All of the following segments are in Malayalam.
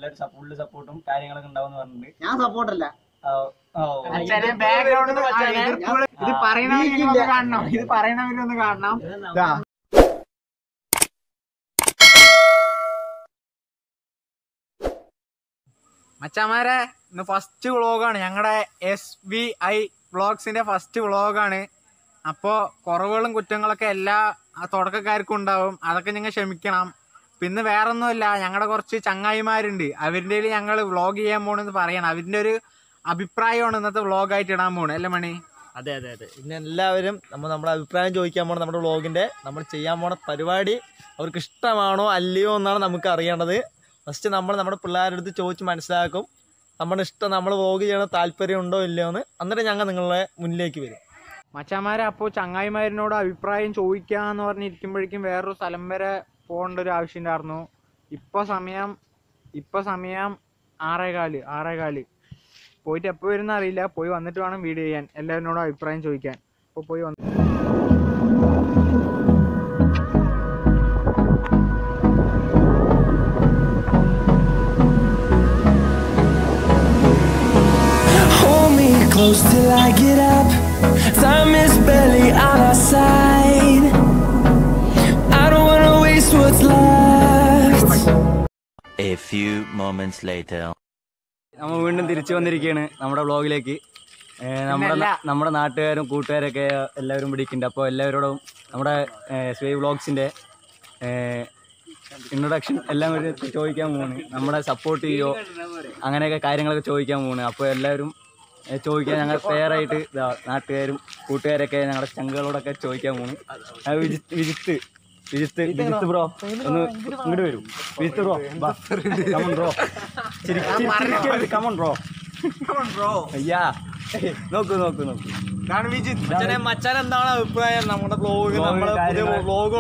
എല്ലാവരും ഫുള്ള് സപ്പോർട്ടും കാര്യങ്ങളൊക്കെ ഉണ്ടാവും പറഞ്ഞിട്ടുണ്ട് ഞാൻ സപ്പോർട്ടല്ല ആ, ഓ, മച്ചാനെ background ഒന്ന് മച്ചാനെ. ഇത് പറയണവരൊന്ന് കാണണം ഇത് പറയണവരൊന്ന് കാണണം ദാ. മച്ചാമാരെ ഇന്ന് ഫസ്റ്റ് വ്ളോഗാണ് ഞങ്ങളുടെ എസ് ബി ഐ വ്ളോഗ്സിന്റെ ഫസ്റ്റ് വ്ളോഗാണ് അപ്പോൾ കുറവുകളും കുറ്റങ്ങളൊക്കെ എല്ലാ ആ തുടക്കക്കാർക്കും ഉണ്ടാവും അതൊക്കെ നിങ്ങൾ ക്ഷമിക്കണം പിന്നെ വേറൊന്നുമില്ല ഞങ്ങളുടെ കുറച്ച് ചങ്ങായിമാരുണ്ട് അവരുടെ ഞങ്ങൾ വ്ളോഗ് ചെയ്യാൻ പോണെന്ന് പറയണം അവരുടെ ഒരു അഭിപ്രായമാണ് ഇന്നത്തെ വ്ളോഗായിട്ട് ഇടാൻ പോണത് അല്ലേ മണി അതെ അതെ അതെ ഇന്ന് എല്ലാവരും നമ്മൾ നമ്മുടെ അഭിപ്രായം ചോദിക്കാൻ പോണ നമ്മുടെ വ്ളോഗിന്റെ നമ്മൾ ചെയ്യാൻ പോണ പരിപാടി അവർക്ക് ഇഷ്ടമാണോ അല്ലയോ എന്നാണ് നമുക്ക് അറിയേണ്ടത് ഫസ്റ്റ് നമ്മൾ നമ്മുടെ പിള്ളേരുടെ അടുത്ത് ചോദിച്ച് മനസ്സിലാക്കും നമ്മുടെ ഇഷ്ടം നമ്മൾ വ്ളോഗ് ചെയ്യണ താല്പര്യം ഉണ്ടോ ഇല്ലയോ എന്ന് എന്നിട്ട് ഞങ്ങൾ നിങ്ങളുടെ മുന്നിലേക്ക് വരും മച്ചാമാരെ അപ്പോൾ ചങ്ങായിമാരിനോട് അഭിപ്രായം ചോദിക്കാന്ന് പറഞ്ഞിരിക്കുമ്പോഴേക്കും വേറൊരു സ്ഥലം വരെ പോകേണ്ട ഒരു ആവശ്യം ഉണ്ടായിരുന്നു ഇപ്പൊ സമയം ഇപ്പൊ സമയം ആറേകാല് ആറേകാല് പോയിട്ട് എപ്പോൾ വരുന്ന അറിയില്ല പോയി വന്നിട്ട് വേണം വീഡിയോ ചെയ്യാൻ എല്ലാവരോടും അഭിപ്രായം ചോദിക്കാൻ അപ്പോൾ പോയി വന്നു Hold me close till I get up. Time is barely on our side. I don't wanna waste what's left. A few moments later. നമ്മൾ വീണ്ടും തിരിച്ചു വന്നിരിക്കുകയാണ് നമ്മുടെ വ്ളോഗിലേക്ക് നമ്മുടെ പിന്നല്ല. നമ്മുടെ നാട്ടുകാരും കൂട്ടുകാരൊക്കെ എല്ലാവരും പിടിക്കുന്നുണ്ട് അപ്പോൾ എല്ലാവരോടും നമ്മുടെ സ്വേ വ്ളോഗ്സിൻ്റെ ഇൻട്രൊഡക്ഷൻ എല്ലാം കൂടി ചോദിക്കാൻ പോവാണ് നമ്മളെ സപ്പോർട്ട് ചെയ്യോ അങ്ങനെയൊക്കെ കാര്യങ്ങളൊക്കെ ചോദിക്കാൻ പോവാണ് അപ്പോൾ എല്ലാവരും ഏ, ചോദിക്കാൻ ഞങ്ങൾ ഫെയറായിട്ട് ഇതാ നാട്ടുകാരും കൂട്ടുകാരൊക്കെ ഞങ്ങളുടെ ചങ്കുകളോടൊക്കെ ചോദിക്കാൻ പോണ് ആ, വിജിത്ത് വിജിത്ത് വിജിത്ത് വിജിത്ത് ബ്രോ ഒന്ന് ഇങ്ങോട്ട് വരും Vijith bro come on bro come on bro അയ്യാ നോക്കൂ നോക്കൂ നോക്കൂ മച്ചാനെ മച്ചാൻ എന്താണ് അഭിപ്രായം നമ്മുടെ ബ്ലോഗ് നമ്മുടെ പുതിയ ബ്ലോഗ്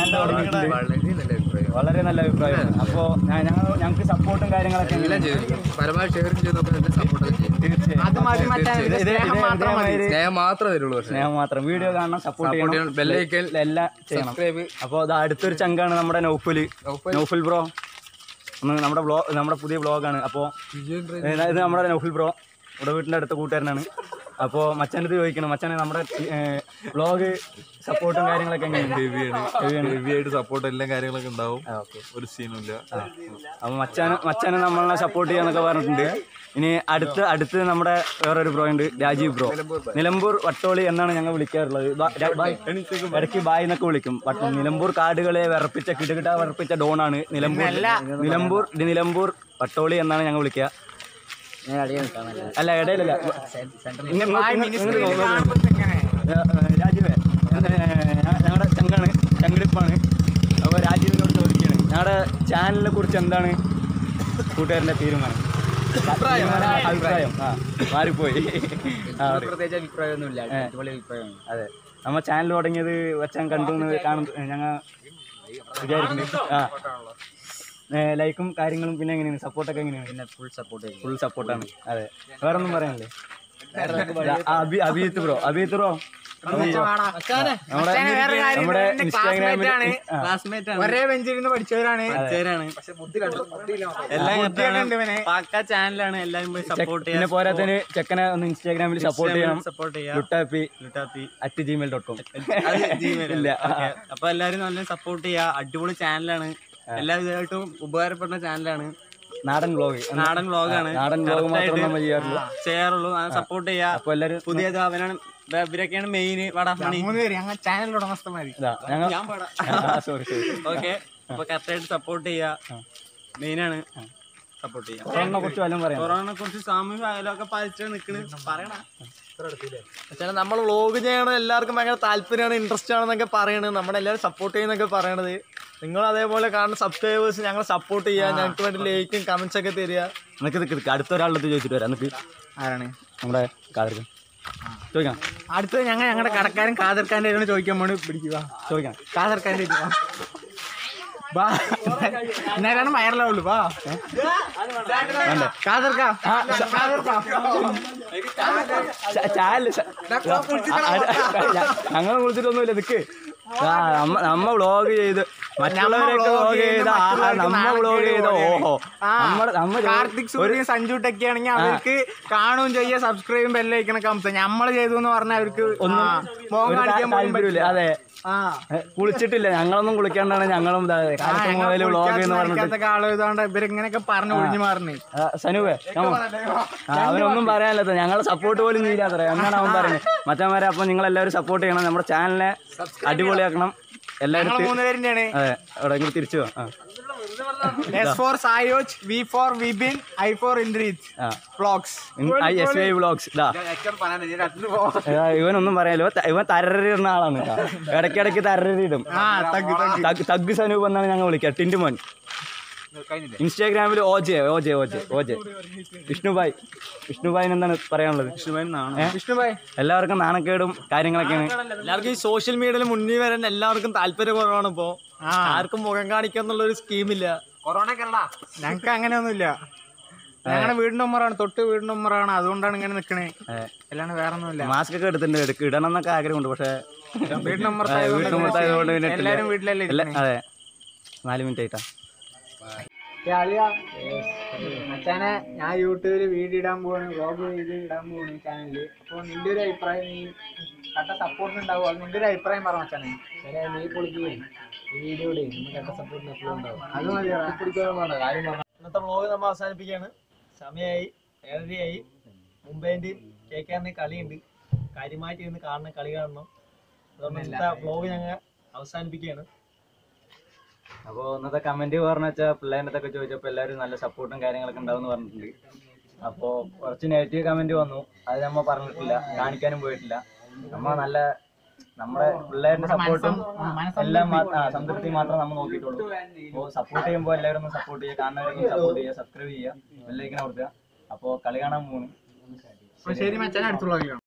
വളരെ നല്ല അഭിപ്രായം അപ്പോ ഞങ്ങൾ ഞങ്ങൾക്ക് സപ്പോർട്ടും കാര്യങ്ങളൊക്കെ എല്ലാം പരമാവധി ഷെയർ ചെയ്യുന്നപ്പോൾ തന്നെ സപ്പോർട്ട് ചെയ്യും അത് മതി മച്ചാനെ, ഇത് സ്നേഹം മാത്രം മതി. സ്നേഹം മാത്രമേ തരുള്ളൂ പക്ഷേ സ്നേഹം മാത്രം വീഡിയോ കാണണം സപ്പോർട്ട് Support ചെയ്യണം ചെയ്യണം, bell icon, എല്ലാം ചെയ്യണം സബ്സ്ക്രൈബ് അപ്പോൾ അത് അടുത്തൊരു ചങ്കാണ് നമ്മുടെ നൗഫല് നൗഫൽ ബ്രോ ഒന്ന് നമ്മുടെ ബ്ലോ നമ്മുടെ പുതിയ ബ്ലോഗാണ് അപ്പോൾ ഇത് നമ്മുടെ നൗഫൽ ബ്രോ ഇവിടെ വീട്ടിൻ്റെ അടുത്ത കൂട്ടുകാരനാണ് അപ്പോൾ മച്ചാനത് ചോദിക്കണം മച്ചാനെ നമ്മുടെ വ്ളോഗ് സപ്പോർട്ടും കാര്യങ്ങളൊക്കെ എങ്ങനെയുണ്ട് ഹെവി ആയിട്ട് സപ്പോർട്ട് എല്ലാ കാര്യങ്ങളൊക്കെ ഉണ്ടാവും ആ ഓക്കെ ഒരു സീനും ഇല്ല അപ്പോൾ മച്ചാന് മച്ചാനെ നമ്മളെ സപ്പോർട്ട് ചെയ്യാന്നൊക്കെ പറഞ്ഞിട്ടുണ്ട് ഇനി അടുത്ത് അടുത്ത് നമ്മുടെ വേറൊരു ബ്രോ ഉണ്ട് രാജീവ് ബ്രോ നിലമ്പൂർ വട്ടോളി എന്നാണ് ഞങ്ങൾ വിളിക്കാറുള്ളത് ബ- രാ- ബായ്. ഇടയ്ക്ക് ബായ് എന്നൊക്കെ വിളിക്കും വട്ട- നിലമ്പൂർ കാടുകളെ വിറപ്പിച്ച കിടുകിട വിറപ്പിച്ച ഡോണാണ് നിലമ്പൂർ നിലമ്പൂർ ഇത് നിലമ്പൂർ വട്ടോളി എന്നാണ് ഞങ്ങൾ വിളിക്കുക അല്ല ഇടയിലല്ല ഇങ്ങ- ഇങ്ങോട്ട് ഇങ്ങോട്ട് ഇങ്ങോട്ട് നോക്ക്. ഏ, ഏ, രാജീവേ ഏ, ഞങ്ങളുടെ ചങ്കാണ് ചങ്കിടിപ്പാണ് അപ്പോൾ രാജീവിനോട് ചോദിക്കുകയാണ് ഞങ്ങളുടെ ചാനലിനെ കുറിച്ച് എന്താണ് കൂട്ടുകാരൻ്റെ തീരുമാനം അഭിപ്രായം ആ മാറിപ്പോയി ആ, പറയൂ. പ്രത്യേകിച്ച് അഭിപ്രായമൊന്നുമില്ല ഏ. അടിപൊളി അഭിപ്രായമാണ് അതെ നമ്മ ചാനൽ തുടങ്ങിയത് വച്ചാൻ കണ്ടു എന്ന് കാണും ഞങ്ങൾ വിചാരിക്കുന്നു ആ ഏ, ലൈക്കും കാര്യങ്ങളും പിന്നെ എങ്ങനെയാണ് സപ്പോർട്ടൊക്കെ എങ്ങനെയാണ് പിന്നെ ഫുൾ സപ്പോർട്ട് ചെയ്യും ഫുൾ സപ്പോർട്ടാണ് അതെ വേറെ ഒന്നും പറയാനില്ലേ അഭി അഭിജിത്ത് ബ്രോ അഭിജിത്ത് ബ്രോ നമ്മുടെ വേറെ കാര്യം നമ്മുടെ എന്റെ ഇൻസ്റ്റാഗ്രാമിൽ classmate ആണ്. ഒരേ ബെഞ്ചിൽ നിന്ന് പഠിച്ചവരാണ് എല്ലാം ബുദ്ധിയൊക്കെ ഉണ്ട് ഇവന്. പാക്ക ചാനലാണ് എല്ലാവരും പോയി സപ്പോർട്ട് പിന്നെ പോരാത്തതിന് ചെക്കനെ ഒന്ന് ഇൻസ്റ്റാഗ്രാമിൽ സപ്പോർട്ട് ചെയ്യണം സപ്പോർട്ട് ചെയ്യാം Luttappi Luttappi at Gmail dot com അത് Gmail ഇല്ല ഓക്കേ. അപ്പൊ എല്ലാവരും നല്ല സപ്പോർട്ട് ചെയ്യാ അടിപൊളി ചാനലാണ് എല്ലാ വിധമായിട്ടും ഉപകാരപ്പെടുന്ന ചാനലാണ് നാടൻ ബ്ലോഗ് നാടൻ വ്ളോഗാണ് നാടൻ ബ്ലോഗ് മാത്രമേ നമ്മൾ ചെയ്യാറുള്ളൂ ചെയ്യാറുള്ളൂ സപ്പോർട്ട് ചെയ്യാ അപ്പൊ എല്ലാവരും പുതിയത് അവനാണ് ഇവ- ഇവരൊക്കെയാണ് മെയിൻ വടാ മണി മൂന്ന് പേര് ഞങ്ങൾ ചാനൽ ഉടമസ്ഥന്മാര് ഇതാ ഞങ്ങൾ ഞാൻ പാടാം സോറി സോറി ഓക്കെ അപ്പൊ കറക്റ്റായിട്ട് സപ്പോർട്ട് ചെയ്യാ മെയിനാണ് സപ്പോർട്ട് ചെയ്യാം കൊറോണിനെ കുറിച്ച് വല്ലതും പറയാം കൊറോണയെ കുറിച്ച് സാമൂഹിക അകലമൊക്കെ പാലിച്ച് നിക്കണ് പറയണ ചില നമ്മൾ വ്ളോഗ് ചെയ്യണത് എല്ലാവർക്കും ഭയങ്കര താല്പര്യമാണ് ഇൻട്രസ്റ്റ് ആണെന്നൊക്കെ പറയണത് നമ്മളെല്ലാവരും സപ്പോർട്ട് ചെയ്യുന്നൊക്കെ പറയണത് നിങ്ങൾ അതേപോലെ കാണുന്ന സബ്സ്ക്രൈബേഴ്സ് ഞങ്ങൾ സപ്പോർട്ട് ചെയ്യുക ഞങ്ങൾക്ക് വേണ്ടി ലൈക്കും കമന്റ്സ് ഒക്കെ തരിക നിനക്ക് നിൽക്ക് അടുത്ത ഒരാളുടെ ചോദിച്ചിട്ട് വരാം നിനക്ക് ആരാണ് നമ്മുടെ കാതർക്ക് ചോദിക്കാം അടുത്തത് ഞങ്ങൾ ഞങ്ങളുടെ കടക്കാരൻ കാതർക്കാൻ്റെ കയ്യിലാണ് ചോദിക്കാൻ വേണ്ടി പിടിക്കുക ചോദിക്കാം കാതർക്കാൻ്റെ കയ്യിൽ വാ. വാ നേരാണ് വയറിലാവുള്ളൂ വാ കാതർക്ക കാതർക്ക ചാനൽ ഞങ്ങൾ വിളിച്ചിട്ടൊന്നുമില്ല നിക്ക് ആ, നമ്മ നമ്മ വ്ളോഗ് ചെയ്ത് മറ്റുള്ളവരൊക്കെ vlog വ്ളോഗ് ചെയ്യുന്ന ചെയ്ത് ആഹാ മറ്റുള്ളവർക്ക് നമ്മ നാണക്കേട് വ്ളോഗ് ചെയ്ത പോലെയാണ്. ഓഹോ ആ, നമ്മ നമ്മ കാർത്തിക് സൂര്യ സഞ്ജു ടെക്കി ആണെങ്കിൽ അവർക്ക് കാണുകയും ചെയ്യുക സബ്സ്ക്രൈബും ബെല്ലൈക്കണ കമത്ത നമ്മള് ചെയ്തു എന്ന് പറഞ്ഞാൽ അവർക്ക് ഒന്നും ആ, മുഖം ഒരു കാണിക്കാൻ പോലും താല്പര്യമില്ല പറ്റില്ല. അതെ ആ ഏ, കുളിച്ചിട്ടില്ല ഞങ്ങളൊന്നും കുളിക്കാണ്ടാണ് ഞങ്ങളും ഇതാ ആ, കാലത്ത് ഞങ്ങൾ മുതൽ വ്ളോഗ് എന്ന് കുളിക്കാത്ത പറഞ്ഞിട്ട് നനയ്ക്കാത്ത ആള് ഇതാണ്ട് ഇവരിങ്ങനെയൊക്കെ പറഞ്ഞു ഒഴിഞ്ഞു മാറുന്നേ ആ, സനുവേ come on. ആ, അവനൊന്നും പറയാനില്ല ഞങ്ങളെ സപ്പോർട്ട് പോലും ചെയ്യില്ലാത്ര എന്നാണ് അവൻ പറയുന്നത് മറ്റന്മാരെ അപ്പൊ നിങ്ങൾ എല്ലാവരും സപ്പോർട്ട് ചെയ്യണം നമ്മുടെ ചാനലിനെ അടിപൊളിയാക്കണം ഞങ്ങൾ എല്ലാവരും മൂന്ന് പേരിന്റെയാണ് അതെ എവിടെയെങ്കിലും തിരിച്ചു പോവാം ആ. S for Sayoj V for Vipin I for Indreeth ആ. Vlogs I S I vlogs ഇതാ ഏ, ഇവനൊന്നും പറയാലോ ഇവൻ ത- ഇവൻ തരറിടുന്ന ആളാണ് കേട്ടോ ഇടയ്ക്കിടയ്ക്ക് തരറിടും ആ thug thug thug thug Sanoop എന്നാണ് ഞങ്ങൾ വിളിക്കുക ടിൻറ്റുമോൻ ഇൻസ്റ്റാഗ്രാമിൽ ഓജെ ഓജെ ഓജെ ഓജെ വിഷ്ണുഭായ് വിഷ്ണുഭായിന് എന്താണ് പറയാനുള്ളത് ഏ? വിഷ്ണുഭായ് എല്ലാവർക്കും നാണക്കേടും കാര്യങ്ങളൊക്കെയാണ് എല്ലാവർക്കും ഈ സോഷ്യൽ മീഡിയയിൽ മുന്നിൽ വരാൻ എല്ലാവർക്കും താല്പര്യം കുറവാണ് ഇപ്പോ ആ ആർക്കും മുഖം കാണിക്കാന്നുള്ള ഒരു സ്കീമില്ല ഞങ്ങക്ക് അങ്ങനെയൊന്നുമില്ല ഞങ്ങളുടെ വീടിന്റെ ഉമ്മറാണ് തൊട്ട് വീടിന്റെ ഉമ്മറാണ് അതുകൊണ്ടാണ് ഇങ്ങനെ നിക്കണേ അല്ലാണ്ട് വേറെ ഒന്നുമില്ല മാസ്ക് ഒക്കെ എടുത്തിട്ടുണ്ട് എടുക്ക് ഇടണം എന്നൊക്കെ ആഗ്രഹമുണ്ട് പക്ഷേ വീടിന്റെ ആ, വീട്ടിനുമ്പത്തായതുകൊണ്ട് പിന്നെ ഇട്ടില്ല. എല്ലാരും വീട്ടിലല്ലേ എല്ലാ- ഇരിക്കണേ. അതെ നാല് മിനിറ്റ് ആയിട്ടാ അച്ഛനെ ഞാൻ യൂട്യൂബിൽ വീഡിയോ ഇടാൻ പോവാണ് വ്ളോഗ് ചെയ്ത് ഇടാൻ പോവാണ് ചാനലില് അപ്പൊ നിന്റെ ഒരു അഭിപ്രായം നീ കട്ട സപ്പോർട്ട് ഉണ്ടാവും അത് നിന്റെ ഒരു അഭിപ്രായം പറഞ്ഞു അച്ഛനെ നീ പൊളിക്കുകയും ഈ വീഡിയോയുടെ കട്ട സപ്പോർട്ട് എപ്പോഴും ഉണ്ടാവും അത് മതി കാര്യം പറഞ്ഞു ഇന്നത്തെ വ്ളോഗ് നമ്മൾ അവസാനിപ്പിക്കുകയാണ് സമയമായി ഏഴരയായി മുംബൈൻ്റെ കെ കെറിന് കളിയുണ്ട് കാര്യമായിട്ട് ഇരുന്ന് കാണണം കളി കാണണം അതുകൊണ്ട് ഇന്നത്തെ വ്ളോഗ് ഞങ്ങൾ അവസാനിപ്പിക്കുകയാണ് അപ്പോൾ ഇന്നത്തെ കമന്റ് പറഞ്ഞു വെച്ചാൽ പിള്ളേരുടെ ഒക്കെ ചോദിച്ചപ്പോൾ എല്ലാവരും നല്ല സപ്പോർട്ടും കാര്യങ്ങളൊക്കെ ഉണ്ടാവും പറഞ്ഞിട്ടുണ്ട് അപ്പോൾ കുറച്ച് നെഗറ്റീവ് കമന്റ് വന്നു അത് നമ്മ പറഞ്ഞിട്ടില്ല കാണിക്കാനും പോയിട്ടില്ല നമ്മ നല്ല നമ്മുടെ പിള്ളേരുടെ സപ്പോർട്ടും എല്ലാം മാ- ആ, സംതൃപ്തി മാത്രം നമ്മൾ നോക്കിയിട്ടുള്ളൂ അപ്പോൾ സപ്പോർട്ട് ചെയ്യുമ്പോൾ എല്ലാവരും ഒന്ന് സപ്പോർട്ട് ചെയ്യുക കാണുന്നവരൊക്കെ സപ്പോർട്ട് ചെയ്യുക സബ്സ്ക്രൈബ് ചെയ്യുക ബെല്ലൈക്കൻ കൊടുക്കുക അപ്പോൾ കളി കാണാൻ പോകുന്നു ശരി മച്ചാൻ അടുത്തുള്ള